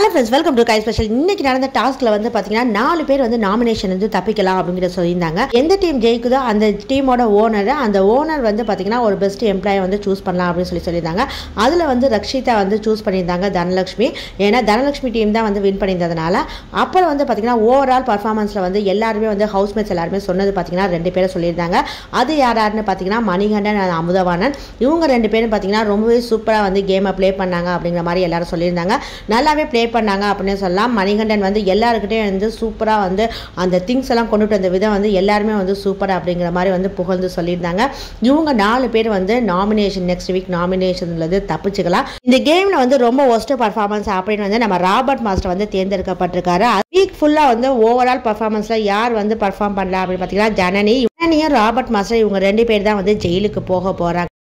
hello friends welcome to கை special இன்னைக்கு நடந்த டாஸ்க்ல வந்து பாத்தீங்கன்னா நாலு பேர் வந்து நாமினேஷன் வந்து தப்பிக்கலாம் அப்படிங்கிற சொல்லியிருந்தாங்க எந்த டீம் ஜெயிக்குதோ அந்த டீமோட ஓனர் அந்த ஓனர் வந்து பாத்தீங்கன்னா ஒரு பெஸ்ட் எம்ப்ளாயை வந்து சூஸ் பண்ணலாம் அப்படின்னு சொல்லி சொல்லியிருந்தாங்க அதுல வந்து ரக்ஷிதா வந்து சூஸ் பண்ணியிருந்தாங்க தனலட்சுமி ஏன்னா தனலட்சுமி டீம் தான் வந்து வின் பண்ணியிருந்ததுனால அப்புறம் வந்து பாத்தீங்கன்னா ஓவரால் பர்ஃபார்மன்ஸ்ல வந்து எல்லாருமே வந்து ஹவுஸ்மேட்ஸ் எல்லாருமே சொன்னது பாத்தீங்கன்னா ரெண்டு பேரை சொல்லியிருந்தாங்க அது யார் யாருன்னு பாத்தீங்கன்னா மணிகண்டன் and அமுதவாணன் இவங்க ரெண்டு பேரும் பாத்தீங்கன்னா ரொம்பவே சூப்பரா வந்து கேமை ப்ளே பண்ணாங்க அப்படிங்கிற மாதிரி எல்லாரும் சொல்லியிருந்தாங்க நல்லாவே ப்ளே பண்ணாங்க அப்படின்னு சொல்லலாம் மணிகண்டன் வந்து எல்லாருக்கிட்டையும் வந்து சூப்பராக வந்து அந்த திங்ஸ் எல்லாம் கொண்டுட்டு வந்த விதம் வந்து எல்லாருமே வந்து சூப்பராக அப்படிங்கிற மாதிரி வந்து புகழ்ந்து சொல்லியிருந்தாங்க இவங்க நாலு பேர் வந்து நாமினேஷன் நெக்ஸ்ட் வீக் நாமினேஷன்லேருந்து தப்பிச்சுக்கலாம் இந்த கேமில் வந்து ரொம்ப ஒஸ்ட் பர்ஃபார்மன்ஸ் அப்படின்னு வந்து நம்ம ராபர்ட் மாஸ்டர் வந்து தேர்ந்தெடுக்கப்பட்டிருக்காரு வீக் ஃபுல்லாக வந்து ஓவரால் பர்ஃபார்மன்ஸில் யார் வந்து பர்ஃபார்ம் பண்ணல அப்படின்னு பார்த்தீங்கன்னா ஜனனி ஜனனியும் ராபர்ட் மாஸ்டர் இவங்க ரெண்டு பேர் தான் வந்து ஜெயிலுக்கு போக போகிறாங்க